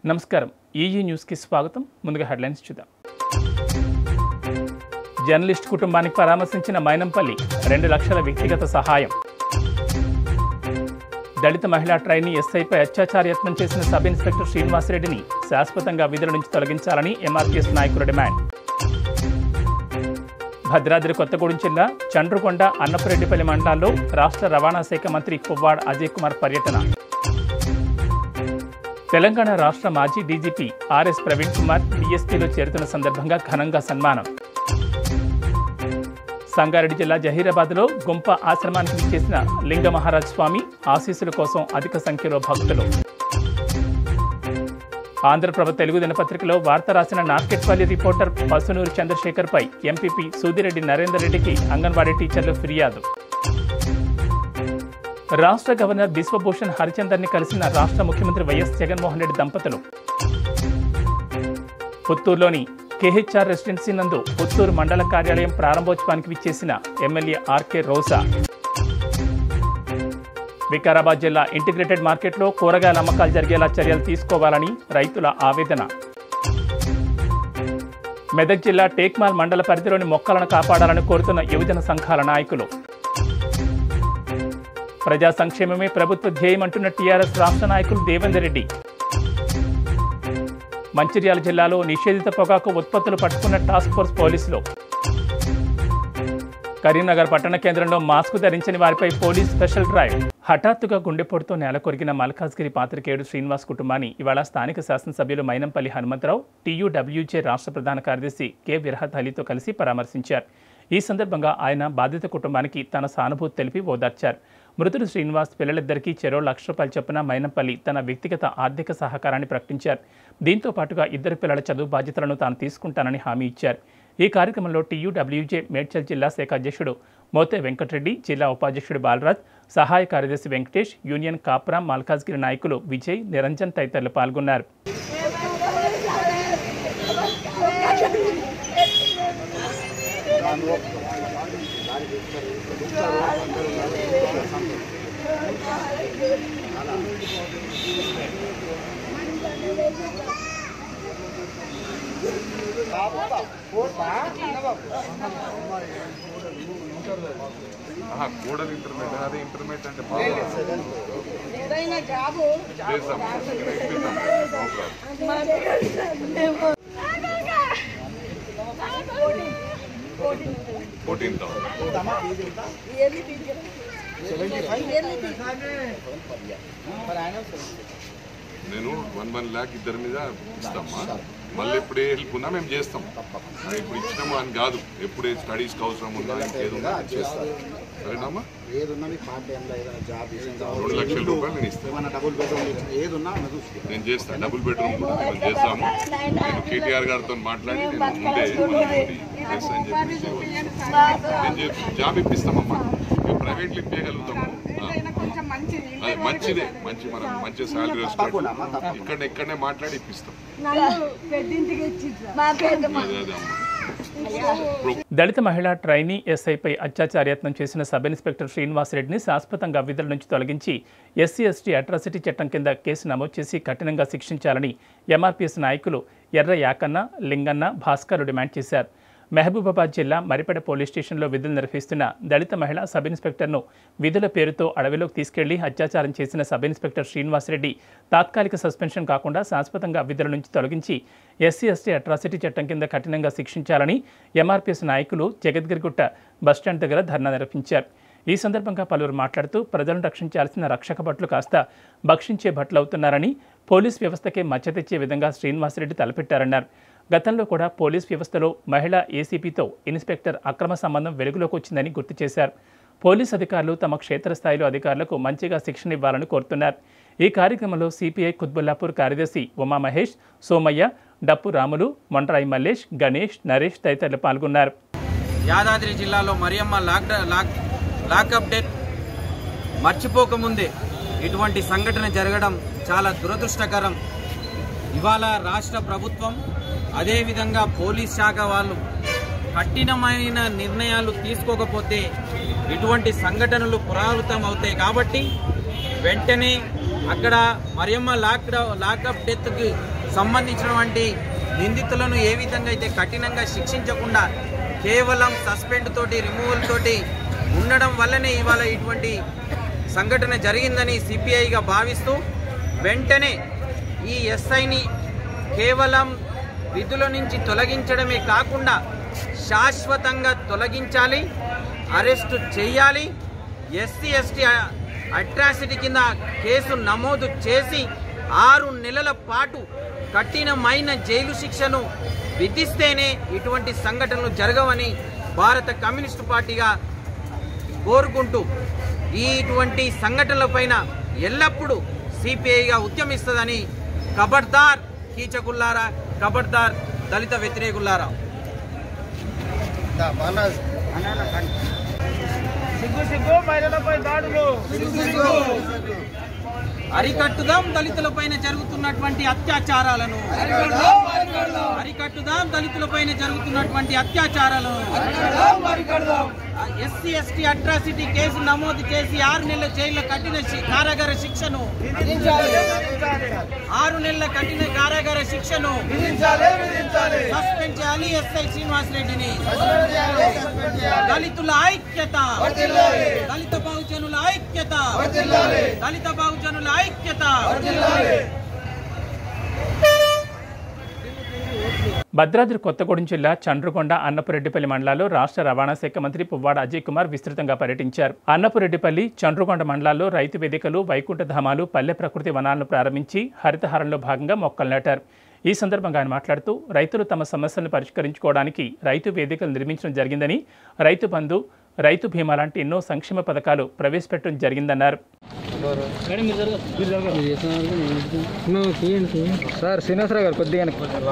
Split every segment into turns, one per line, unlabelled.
నమస్కారం ఈఈ న్యూస్కి స్వాగతం ముందుగా హెడ్లైన్స్ చూద్దాం జర్నలిస్ట్ కుటుంబానికి పరామర్శించిన మైనంపల్లి రెండు లక్షల వ్యక్తిగత సహాయం దళిత మహిళా ట్రైనీ ఎస్ఐపై అత్యాచార యత్నం చేసిన సబ్ ఇన్స్పెక్టర్ శ్రీనివాసరెడ్డిని శాశ్వతంగా విధుల నుంచి తొలగించాలని ఎంఆర్పీఎస్ నాయకుల డిమాండ్ భద్రాద్రి కొత్తగూడెం జిల్లా చండ్రుకొండ అన్నపురెడ్డిపల్లి మండలాల్లో రాష్ట్ర రవాణా శాఖ మంత్రి పువ్వాడ్ అజయ్ కుమార్ పర్యటన తెలంగాణ రాష్ట్ర మాజీ డీజీపీ ఆర్ఎస్ ప్రవీణ్ కుమార్ బీఎస్పీలో చేరుతున్న సందర్భంగా ఘనంగా సన్మానం సంగారెడ్డి జిల్లా జహీరాబాద్లో గుంప ఆశ్రమానికి విచ్చేసిన లింగ మహారాజ్ స్వామి ఆశీస్సుల కోసం అధిక సంఖ్యలో భక్తులు ఆంధ్రప్రభ తెలుగు దినపత్రికలో వార్త రాసిన నార్కెట్పల్లి రిపోర్టర్ పసునూరు చంద్రశేఖర్పై ఎంపీపీ సూదిరెడ్డి నరేందర్ రెడ్డికి అంగన్వాడీ టీచర్లు ఫిర్యాదు రాష్ట్ర గవర్నర్ బిశ్వభూషణ్ హరిచందర్ని కలిసిన రాష్ట్ర ముఖ్యమంత్రి వైఎస్ జగన్మోహన్ రెడ్డి దంపతులు పుత్తూరులోని కేహెచ్ఆర్ రెసిడెన్సీ నందు పుత్తూరు మండల కార్యాలయం ప్రారంభోత్సవానికి విచ్చేసిన ఎమ్మెల్యే ఆర్కే రోజా వికారాబాద్ జిల్లా ఇంటిగ్రేటెడ్ మార్కెట్లో కూరగాయల అమ్మకాలు జరిగేలా చర్యలు తీసుకోవాలని రైతుల ఆవేదన మెదక్ జిల్లా టేక్మాల్ మండల పరిధిలోని మొక్కలను కాపాడాలని కోరుతున్న యువజన సంఘాల నాయకులు ప్రజా సంక్షేమమే ప్రభుత్వ ధ్యేయమంటున్న టీఆర్ఎస్ రాష్ట్ర నాయకులు దేవేందర్ రెడ్డి మంచిర్యాల జిల్లాలో నిషేధిత పొగాకు ఉత్పత్తులు పట్టుకున్న టాస్క్ ఫోర్స్ పోలీసులు కరీంనగర్ పట్టణ కేంద్రంలో మాస్క్ ధరించని వారిపై పోలీస్ స్పెషల్ డ్రైవ్ హఠాత్తుగా గుండెపోటుతో నేల కొరిగిన మల్కాజ్గిరి పాత్రికేయుడు శ్రీనివాస్ కుటుంబాన్ని ఇవాళ స్థానిక శాసనసభ్యులు మైనంపల్లి హనుమంతరావు టీయూడబ్ల్యూజే రాష్ట్ర ప్రధాన కార్యదర్శి కె విరహత్ అలీతో కలిసి పరామర్శించారు ఈ సందర్భంగా ఆయన బాధిత కుటుంబానికి తన సానుభూతి తెలిపి ఓదార్చారు మృతుడు శ్రీనివాస్ పిల్లలిద్దరికీ చెరో లక్ష రూపాయలు చొప్పున మైనంపల్లి తన వ్యక్తిగత ఆర్థిక సహకారాన్ని ప్రకటించారు దీంతో పాటుగా ఇద్దరు పిల్లల చదువు బాధ్యతలను తాను తీసుకుంటానని హామీ ఇచ్చారు ఈ కార్యక్రమంలో టీయూడబ్ల్యూజే మేడ్చల్ జిల్లా శాఖ అధ్యక్షుడు మోతే వెంకటరెడ్డి జిల్లా ఉపాధ్యక్షుడు బాలరాజ్ సహాయ కార్యదర్శి వెంకటేష్ యూనియన్ కాప్రా మల్కాజ్గిరి నాయకులు విజయ్ నిరంజన్ తదితరులు పాల్గొన్నారు
ఆహా, కోడలు ఇంటర్మీడియట్ అదే ఇంటర్మీడియట్ అంటే బాగా
ఏదైనా జాబు
చేస్తాం ఇప్పిస్తాం. No problem. Fourteen thousand
yearly fee yearly fee
నేను వన్ వన్ ల్యాక్ ఇద్దరి మీద ఇస్తామా మళ్ళీ ఎప్పుడే హెల్ప్ ఉన్నా మేము చేస్తాం అది ఇప్పుడు ఇచ్చినాము అని కాదు ఎప్పుడే స్టడీస్కి అవసరం ఉన్నా ఇంకేది ఉన్నా నేను చేస్తాను సరేనమ్మా
ఏదున్నా మీకు పార్ట్ టైంలో ఏదైనా జాబ్ విషయంగా
రెండు లక్షల రూపాయలు నేను ఇస్తాను
ఏమన్నా డబుల్ బెడ్రూమ్ ఏదున్నా మనం చూసుకో
నేను చేస్తాను డబుల్ బెడ్రూమ్ కూడా మేము చేస్తాము నేను కేటీఆర్ గారితో మాట్లాడి నేను ముందే మనం ఎస్ అని చెప్పేసి నేను చెప్పి జాబ్ ఇప్పిస్తామమ్మా మేము ప్రైవేట్లు ఇప్పగలుగుతాము
కొంచెం మంచిది
అది మంచిదే మంచి మనం మంచి శాలరీ
తప్పకుండా అమ్మా, తప్పకుండా.
ఇక్కడ ఇక్కడనే మాట్లాడి ఇప్పిస్తాం
నన్ను పెద్దింటికి ఇచ్చిండ్రు మా పేరు
అదే అదే అమ్మా
దళిత మహిళా ట్రైనీ ఎస్ఐపై అత్యాచార యత్నం చేసిన సబ్ ఇన్స్పెక్టర్ శ్రీనివాసరెడ్డిని శాశ్వతంగా విధుల నుంచి తొలగించి ఎస్సీ ఎస్టీ అట్రాసిటీ చట్టం కింద కేసు నమోదు చేసి కఠినంగా శిక్షించాలని ఎంఆర్పీఎస్ నాయకులు ఎర్ర యాకన్న లింగన్న భాస్కర్ డిమాండ్ చేశారు మహబూబాబాద్ జిల్లా మరిపెడ పోలీస్ స్టేషన్లో విధులు నిర్వహిస్తున్న దళిత మహిళ సబ్ ఇన్స్పెక్టర్ను విధుల పేరుతో అడవిలోకి తీసుకెళ్లి అత్యాచారం చేసిన సబ్ ఇన్స్పెక్టర్ శ్రీనివాసరెడ్డి తాత్కాలిక సస్పెన్షన్ కాకుండా శాశ్వతంగా విధుల నుంచి తొలగించి ఎస్సీ ఎస్టీ అట్రాసిటీ చట్టం కింద కఠినంగా శిక్షించాలని ఎంఆర్పీఎస్ నాయకులు జగద్గిరిగుట్ట బస్టాండ్ దగ్గర ధర్నా నిర్వహించారు ఈ సందర్భంగా పలువురు మాట్లాడుతూ ప్రజలను రక్షించాల్సిన రక్షక భట్లు కాస్త భక్షించే భట్లవుతున్నారని పోలీస్ వ్యవస్థకే మచ్చ తెచ్చే విధంగా శ్రీనివాసరెడ్డి తలపెట్టారన్నారు గతంలో కూడా పోలీస్ వ్యవస్థలో మహిళా ఏసీపీతో ఇన్స్పెక్టర్ అక్రమ సంబంధం వెలుగులోకి వచ్చిందని గుర్తు చేశారు పోలీస్ అధికారులు తమ క్షేత్రస్థాయిలో అధికారులకు మంచిగా శిక్షణ ఇవ్వాలని కోరుతున్నారు ఈ కార్యక్రమంలో సిపిఐ కుత్బుల్లాపూర్ కార్యదర్శి ఉమా మహేష్ సోమయ్య డప్పు రాములు మొండ్రాయి మల్లేష్ గణేష్ నరేష్ తదితరులు పాల్గొన్నారు
యాదాద్రి జిల్లాలో Mariyamma lock lock lockup death మర్చిపోకముందే ఇటువంటి సంఘటన జరగడం చాలా దురదృష్టకరం ఇవాళ రాష్ట్ర ప్రభుత్వం అదేవిధంగా పోలీస్ శాఖ వాళ్ళు కఠినమైన నిర్ణయాలు తీసుకోకపోతే ఇటువంటి సంఘటనలు పునరావృతం అవుతాయి కాబట్టి వెంటనే అక్కడ మరియమ్మ లాక్ లాకప్ డెత్కి సంబంధించినటువంటి నిందితులను ఏ విధంగా అయితే కఠినంగా శిక్షించకుండా కేవలం సస్పెండ్ తోటి రిమూవల్ తోటి ఉండడం వల్లనే ఇవాళ ఇటువంటి సంఘటన జరిగిందని సిపిఐగా భావిస్తూ వెంటనే ఈ ఎస్ఐని కేవలం విధుల నుంచి తొలగించడమే కాకుండా శాశ్వతంగా తొలగించాలి అరెస్టు చేయాలి ఎస్సీ ఎస్టీ అట్రాసిటీ కింద కేసు నమోదు చేసి ఆరు నెలల పాటు కఠినమైన జైలు శిక్షను విధిస్తేనే ఇటువంటి సంఘటనలు జరగవని భారత కమ్యూనిస్టు పార్టీగా కోరుకుంటూ ఈ ఇటువంటి సంఘటనలపైన ఎల్లప్పుడూ సిపిఐగా ఉద్యమిస్తుందని కబడ్దార్ కీచకుల్లారా కబడ్దార్ దళిత వ్యతిరేకుల్లారా అరికట్టుదాం దళితులపైన జరుగుతున్నటువంటి అత్యాచారాలను అరికట్టుదాం దళితులపైన జరుగుతున్నటువంటి అత్యాచారాలను ఎస్సీ ఎస్టీ అట్రాసిటీ కేసు నమోదు చేసి ఆరు నెలల జైల్లో కఠిన శి- కారాగార శిక్షను ఆరు నెలల కఠిన కారాగార శిక్షను సస్పెండ్ చేయాలి ఎస్ఐ శ్రీనివాస్ రెడ్డిని దళితుల ఐక్యత దళిత బహుజనుల ఐక్యత దళిత బహుజనుల ఐక్యత
భద్రాద్రి కొత్తగూడెం జిల్లా చండ్రుకొండ అన్నపురెడ్డిపల్లి మండలాల్లో రాష్ట్ర రవాణా శాఖ మంత్రి పువ్వాడ అజయ్ కుమార్ విస్తృతంగా పర్యటించారు అన్నపురెడ్డిపల్లి చండ్రుకొండ మండలాల్లో రైతు వేదికలు వైకుంఠధామాలు పల్లె ప్రకృతి వనాలను ప్రారంభించి హరితహారంలో భాగంగా మొక్కలు నాటారు ఈ సందర్భంగా ఆయన మాట్లాడుతూ రైతులు తమ సమస్యలను పరిష్కరించుకోవడానికి రైతు వేదికలు నిర్మించడం జరిగిందని రైతు బంధు రైతు బీమా లాంటి ఎన్నో సంక్షేమ పథకాలు ప్రవేశపెట్టడం జరిగిందన్నారు
సార్ శ్రీనివాసరావు గారు కొద్దిగా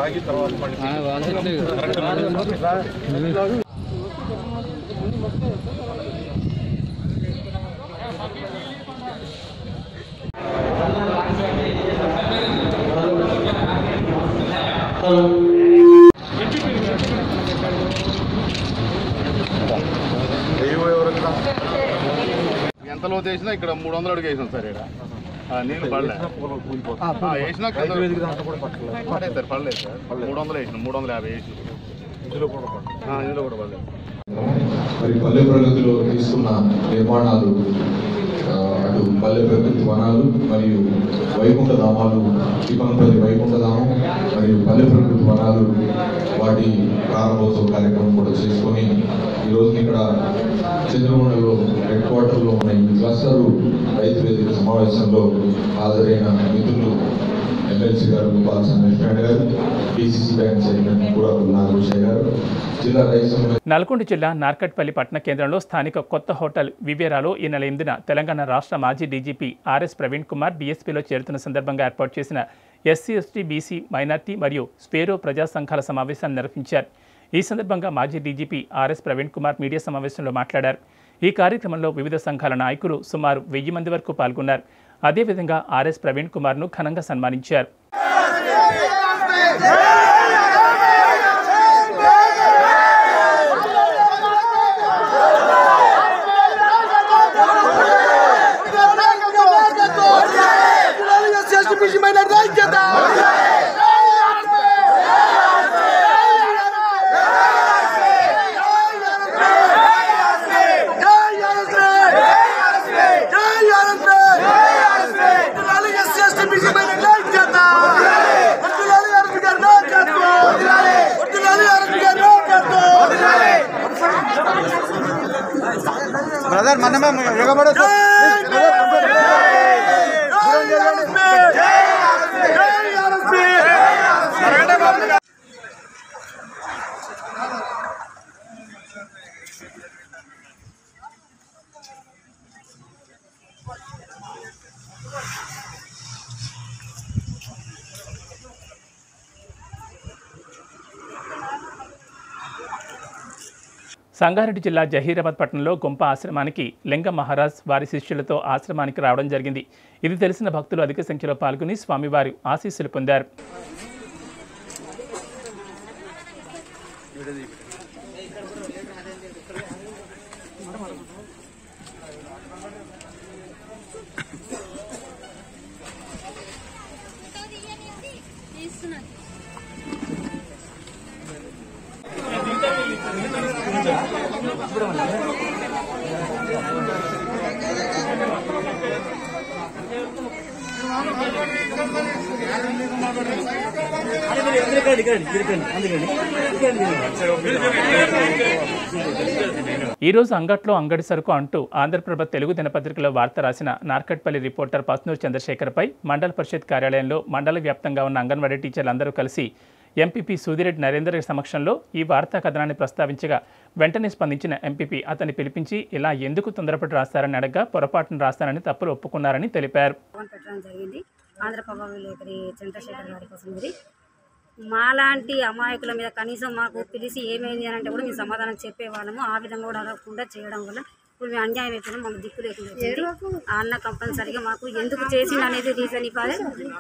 ఎంత లోతు వేసినా ఇక్కడ మూడు వందలు అడుగు వేసాం సార్ ఇక్కడ ఆ, నీళ్ళు పడలే ఆ, వేసినా కింద పడలేదు సార్ పడలేదు సార్ మూడు వందలు వేసినాం మూడు వందల యాభై వేసి ఇందులో కూడా ఇందులో కూడా పడలేదు
మరి పల్లె ప్రగతిలో తీసుకున్న నిర్మాణాలు ఆ, అటు పల్లె ప్రకృతి వనాలు మరియు వైకుంఠ ధామాలు చిపనపల్లి వైకుంఠ ధామం మరియు పల్లె ప్రకృతి వనాలు వాటి ప్రారంభోత్సవ కార్యక్రమం కూడా చేసుకొని ఈ రోజున ఇక్కడ చంద్రమూడలో హెడ్ క్వార్టర్లో ఉన్న ఈ క్లస్టర్ రైతు వేదిక సమావేశంలో హాజరైన మిత్రులు ఎమ్మెల్సీ గారు గోపాల్ చంద్రశేఖర్ గారు డిసిసి బ్యాంక్ చైర్మన్ కూడా నాగభూషయ్య గారు జిల్లా రైతు సంఘ
నల్గొండ జిల్లా నార్కట్పల్లి పట్టణ కేంద్రంలో స్థానిక కొత్త హోటల్ వివేరాలో ఈ నెల ఎనిమిదిన తెలంగాణ రాష్ట్ర మాజీ డీజీపీ ఆర్ఎస్ ప్రవీణ్ కుమార్ డీఎస్పీలో చేరుతున్న సందర్భంగా ఏర్పాటు చేసిన ఎస్సీ ఎస్టీ బీసీ మైనార్టీ మరియు స్పేరో ప్రజా సంఘాల సమావేశాన్ని నిర్వహించారు ఈ సందర్భంగా మాజీ DGP RS Praveen Kumar media సమావేశంలో మాట్లాడారు ఈ కార్యక్రమంలో వివిధ సంఘాల నాయకులు సుమారు వెయ్యి మంది వరకు పాల్గొన్నారు అదేవిధంగా ఆర్ఎస్ ప్రవీణ్ కుమార్ను ఘనంగా సన్మానించారు
బ్రదర్ మనమే ఎగబడదు
సంగారెడ్డి జిల్లా జహీరాబాద్ పట్టణంలో గుంప ఆశ్రమానికి లింగ మహారాజ్ వారి శిష్యులతో ఆశ్రమానికి రావడం జరిగింది ఇది తెలిసిన భక్తులు అధిక సంఖ్యలో పాల్గొని స్వామివారి ఆశీస్సులు పొందారు
తీస్తున్నా
ఈ రోజు అంగట్లో అంగడి సరుకు అంటూ ఆంధ్రప్రభ తెలుగు దినపత్రికలో వార్త రాసిన నార్కట్పల్లి రిపోర్టర్ పస్నూర్ చంద్రశేఖర్పై మండల పరిషత్ కార్యాలయంలో మండల వ్యాప్తంగా ఉన్న అంగన్వాడీ టీచర్లందరూ కలిసి ఎంపీపీ సూదిరెడ్డి నరేందర్ సమక్షంలో ఈ వార్తా కథనాన్ని ప్రస్తావించగా వెంటనే స్పందించిన ఎంపీపీ అతన్ని పిలిపించి ఇలా ఎందుకు తొందరపడి రాస్తారని అడగగా పొరపాటును రాస్తానని తప్పులు ఒప్పుకున్నారని తెలిపారు
ఫోన్ పెట్టడం జరిగింది ఆంధ్రప్రభ విలేకరి చంద్రశేఖర్ గారి కోసం ఇది మాలాంటి అమాయకుల మీద కనీసం మాకు పిలిచి ఏమైంది అని అంటే కూడా మేము సమాధానం చెప్పేవాళ్ళము ఆ విధంగా కూడా అడగకుండా చేయడం వల్ల ఇప్పుడు మేము అన్యాయం అయిపోయినాం మాకు దిక్కు లేకుండా అయిపోయింది. ఆ అన్న కంపల్సరిగా మాకు ఎందుకు చేసింది అనేది రీజన్ ఇవ్వాలి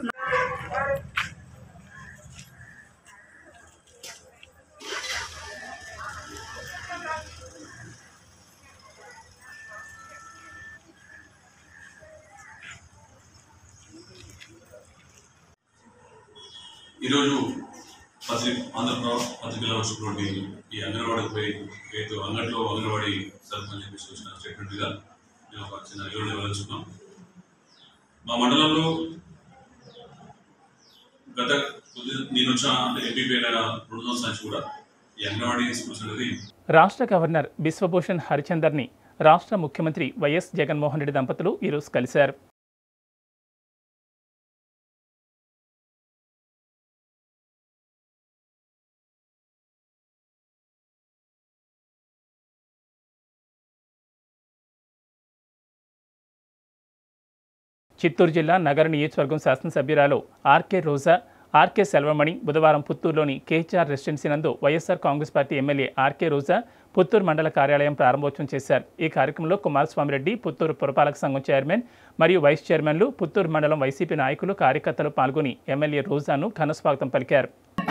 ఈరోజు పత్రిక ఆంధ్రప్రభ పత్రికలో వచ్చినటువంటి ఈ అంగన్వాడీ పోయి రైతు అంగట్లో అంగన్వాడీ సర్పంచ్ చెప్పేసి వచ్చిన స్టేట్మెంట్ మీద మేము ఒక చిన్న వివరణ ఇవ్వాలనుకున్నాం మా మండలంలో గత కొద్ది నేను వచ్చిన అంటే ఎంపీ అయిన రెండు సంవత్సరాల నుంచి కూడా ఈ అంగన్వాడీ స్కూల్స్ అనేది
రాష్ట్ర గవర్నర్ బిశ్వభూషణ్ హరిచందర్ని రాష్ట్ర ముఖ్యమంత్రి వైఎస్ జగన్మోహన్ రెడ్డి దంపతులు ఈరోజు కలిశారు చిత్తూరు జిల్లా నగర నియోజకవర్గం శాసనసభ్యురాలు ఆర్కే రోజా ఆర్కే సెల్వమణి బుధవారం పుత్తూరులోని కేహెచ్ఆర్ రెసిడెన్సీ నందు YSR Congress party MLA RK Roja Puttur మండల కార్యాలయం ప్రారంభోత్సవం చేశారు ఈ కార్యక్రమంలో కుమారస్వామిరెడ్డి పుత్తూరు పురపాలక సంఘం చైర్మన్ మరియు వైస్ చైర్మన్లు పుత్తూరు మండలం వైసీపీ నాయకులు కార్యకర్తలు పాల్గొని ఎమ్మెల్యే రోజాను ఘనస్వాగతం పలికారు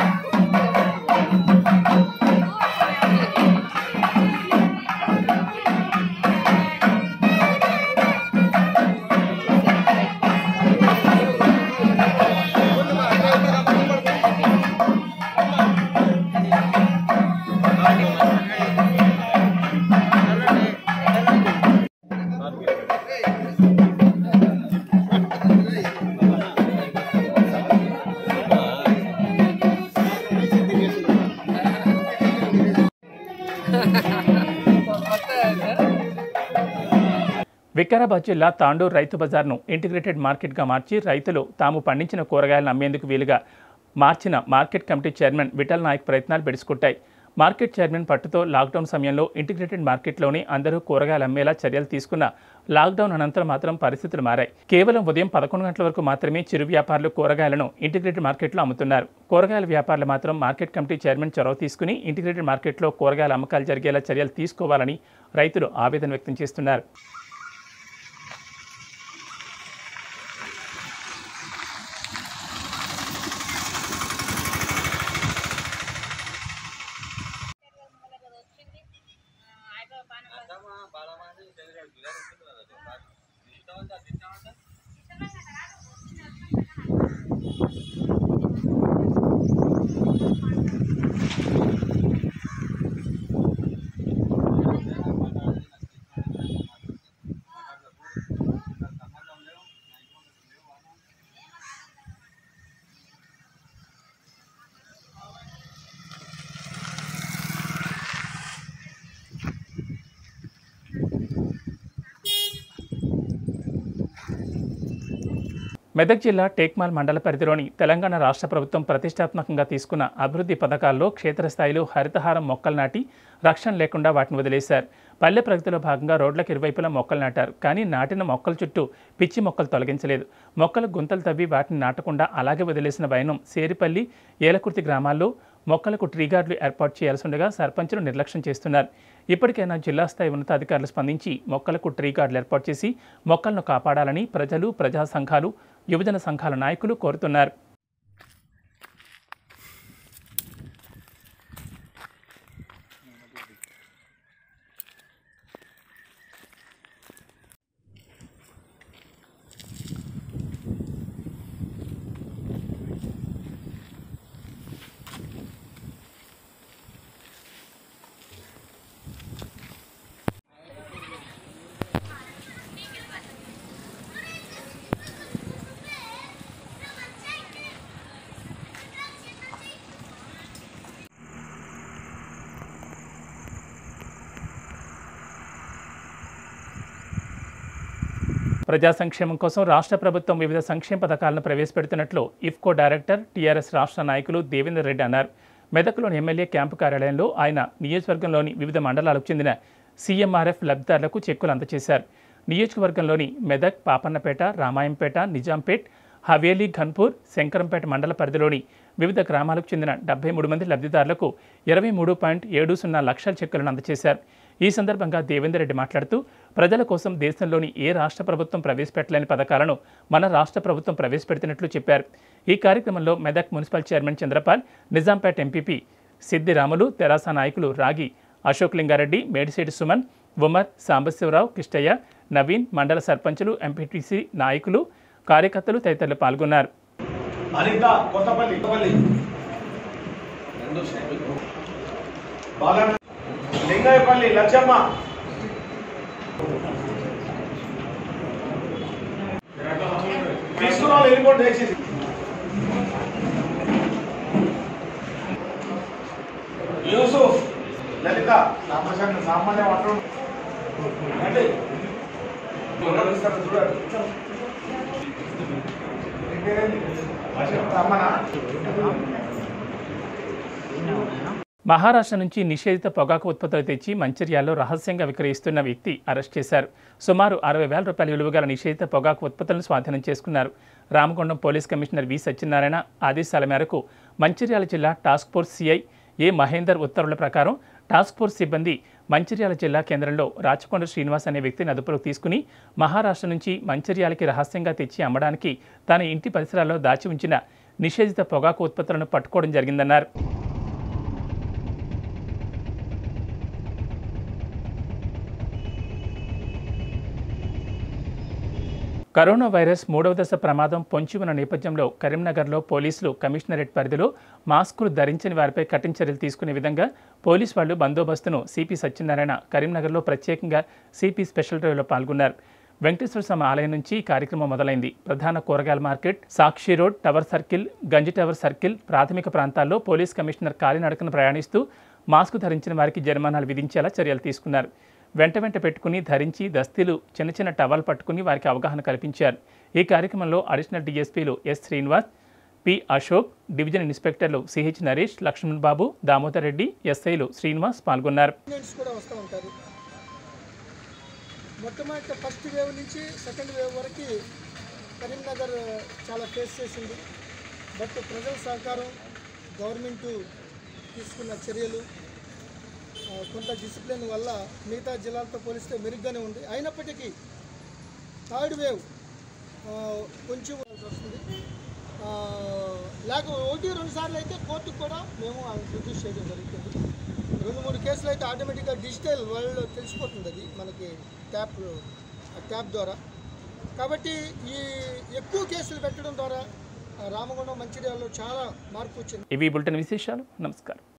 వికారాబాద్ జిల్లా తాండూరు రైతు బజార్ను ఇంటిగ్రేటెడ్ మార్కెట్గా మార్చి రైతులు తాము పండించిన కూరగాయలను అమ్మేందుకు వీలుగా మార్చిన market committee chairman Vithal Naik ప్రయత్నాలు బెడుచుకుంటాయి మార్కెట్ చైర్మన్ పట్టుతో లాక్డౌన్ సమయంలో ఇంటిగ్రేటెడ్ మార్కెట్లోని అందరూ కూరగాయలు అమ్మేలా చర్యలు తీసుకున్న లాక్డౌన్ అనంతరం మాత్రం పరిస్థితులు మారాయి కేవలం ఉదయం పదకొండు గంటల వరకు మాత్రమే చిరు వ్యాపారులు కూరగాయలను ఇంటిగ్రేటెడ్ మార్కెట్లో అమ్ముతున్నారు కూరగాయల వ్యాపారులు మాత్రం మార్కెట్ కమిటీ చైర్మన్ చొరవ తీసుకుని ఇంటిగ్రేటెడ్ మార్కెట్లో కూరగాయల అమ్మకాలు జరిగేలా చర్యలు తీసుకోవాలని రైతులు ఆవేదన వ్యక్తం చేస్తున్నారు మెదక్ జిల్లా టేక్మాల్ మండల పరిధిలోని తెలంగాణ రాష్ట్ర ప్రభుత్వం ప్రతిష్టాత్మకంగా తీసుకున్న అభివృద్ధి పథకాల్లో క్షేత్రస్థాయిలో హరితహారం మొక్కలు నాటి రక్షణ లేకుండా వాటిని వదిలేశారు పల్లె ప్రగతిలో భాగంగా రోడ్లకు ఇరువైపులా మొక్కలు నాటారు కానీ నాటిన మొక్కల చుట్టూ పిచ్చి మొక్కలు తొలగించలేదు మొక్కలు గుంతలు తవ్వి వాటిని నాటకుండా అలాగే వదిలేసిన వైనం సేరిపల్లి ఏలకుర్తి గ్రామాల్లో మొక్కలకు ట్రీ గార్డులు ఏర్పాటు చేయాల్సి ఉండగా సర్పంచులు నిర్లక్ష్యం చేస్తున్నారు ఇప్పటికైనా జిల్లా స్థాయి ఉన్నతాధికారులు స్పందించి మొక్కలకు ట్రీ గార్డులు ఏర్పాటు చేసి మొక్కలను కాపాడాలని ప్రజలు ప్రజా సంఘాలు యువజన సంఘాల నాయకులు కోరుతున్నారు ప్రజా సంక్షేమం కోసం రాష్ట్ర ప్రభుత్వం వివిధ సంక్షేమ పథకాలను ప్రవేశపెడుతున్నట్లు ఇఫ్కో డైరెక్టర్ టీఆర్ఎస్ రాష్ట్ర నాయకులు దేవేందర్ రెడ్డి అన్నారు మెదక్లోని ఎమ్మెల్యే క్యాంపు కార్యాలయంలో ఆయన నియోజకవర్గంలోని వివిధ మండలాలకు చెందిన సీఎంఆర్ఎఫ్ లబ్ధిదారులకు చెక్కులు అందజేశారు నియోజకవర్గంలోని మెదక్ పాపన్నపేట రామాయంపేట నిజాంపేట్ హవేలీ ఘన్పూర్ శంకరంపేట మండల పరిధిలోని వివిధ గ్రామాలకు చెందిన డెబ్బై మూడు మంది లబ్ధిదారులకు ఇరవై మూడు పాయింట్ ఏడు సున్నా లక్షల చెక్కులను అందజేశారు ఈ సందర్భంగా దేవేందర్ రెడ్డి మాట్లాడుతూ ప్రజల కోసం దేశంలోని ఏ రాష్ట్ర ప్రభుత్వం ప్రవేశపెట్టలేని పథకాలను మన రాష్ట్ర ప్రభుత్వం ప్రవేశపెడుతున్నట్లు చెప్పారు ఈ కార్యక్రమంలో Medak municipal chairman Chandrapal Nizampet MPP Siddi Ramulu TRS నాయకులు రాగి అశోక్ లింగారెడ్డి మేడిశెట్టి సుమన్ ఉమర్ సాంబశివరావు కిష్టయ్య నవీన్ మండల సర్పంచులు ఎంపీటీసీ నాయకులు కార్యకర్తలు తదితరులు పాల్గొన్నారు
అనిత కొత్తపల్లి కొత్తపల్లి బాలన్న లింగాయపల్లి లచ్చమ్మ తీసుకున్న వాళ్ళు వెళ్ళిపోండి దయచేసి యూసుఫ్ లలిత సామాన్య సామాన్య వంటలు అంటే చూడండి రమ్మనా
మహారాష్ట్ర నుంచి నిషేధిత పొగాకు ఉత్పత్తులు తెచ్చి మంచిర్యాలలో రహస్యంగా విక్రయిస్తున్న వ్యక్తి అరెస్ట్ చేశారు సుమారు అరవై వేల రూపాయల విలువ గల నిషేధిత పొగాకు ఉత్పత్తులను స్వాధీనం చేసుకున్నారు Ramakondam police commissioner V Satyanarayana ఆదేశాల మేరకు మంచిర్యాల జిల్లా task force CI A Mahender ఉత్తర్వుల ప్రకారం టాస్క్ ఫోర్స్ సిబ్బంది మంచిర్యాల జిల్లా కేంద్రంలో రాచకొండ శ్రీనివాస్ అనే వ్యక్తిని అదుపులోకి తీసుకుని మహారాష్ట్ర నుంచి మంచిర్యాలకి రహస్యంగా తెచ్చి అమ్మడానికి తన ఇంటి పరిసరాల్లో దాచి ఉంచిన నిషేధిత పొగాకు ఉత్పత్తులను పట్టుకోవడం జరిగిందన్నారు కరోనా వైరస్ మూడవ దశ ప్రమాదం పొంచి ఉన్న నేపథ్యంలో కరీంనగర్లో పోలీసులు కమిషనరేట్ పరిధిలో మాస్కులు ధరించని వారిపై కఠిన చర్యలు తీసుకునే విధంగా పోలీసు వాళ్ళు బందోబస్తును సిపి సత్యనారాయణ కరీంనగర్లో ప్రత్యేకంగా సిపి స్పెషల్ డ్రైవ్లో పాల్గొన్నారు వెంకటేశ్వర స్వామి ఆలయం నుంచి ఈ కార్యక్రమం మొదలైంది ప్రధాన కూరగాయల market Sakshi road tower circle Ganji tower circle ప్రాథమిక ప్రాంతాల్లో పోలీస్ కమిషనర్ కాలినడకన ప్రయాణిస్తూ మాస్క్ ధరించిన వారికి జరిమానాలు విధించేలా చర్యలు తీసుకున్నారు వెంట వెంట పెట్టుకుని ధరించి దస్తీలు చిన్న చిన్న టవల్ పట్టుకుని వారికి అవగాహన కల్పించారు ఈ కార్యక్రమంలో అడిషనల్ డీఎస్పీలు S Srinivas P Ashok division ఇన్స్పెక్టర్లు సిహెచ్ నరేష్ లక్ష్మణ్ బాబు దామోదర్ రెడ్డి ఎస్ఐలు శ్రీనివాస్ పాల్గొన్నారు
స్టూడెంట్స్ కూడా వస్తూ ఉంటారు మొట్టమొదటి ఫస్ట్ వేవ్ నుంచి సెకండ్ వేవ్ వరకు కరీంనగర్ చాలా ఫేస్ చేసింది బట్ ప్రజల సహకారం గవర్నమెంట్ తీసుకున్న చర్యలు ఆ, కొంత డిసిప్లిన్ వల్ల మిగతా జిల్లాలతో పోలిస్తే మెరుగ్గానే ఉంది అయినప్పటికీ థర్డ్ వేవ్ ఆ, కొంచెం వస్తుంది ఆ, లేక ఒకటి రెండు సార్లు అయితే కోర్టుకు కూడా మేము రిడ్యూస్ చేయడం జరుగుతుంది రెండు మూడు కేసులు అయితే ఆటోమేటిక్గా డిజిటల్ వరల్డ్ తెలిసిపోతుంది అది మనకి ట్యాప్ ట్యాప్ ద్వారా కాబట్టి ఈ ఎక్కువ కేసులు పెట్టడం ద్వారా ఆ, రామగుండం మంచిర్యాలలో చాలా మార్పు వచ్చింది
ఇవి బులెటిన్ విశేషాలు నమస్కారం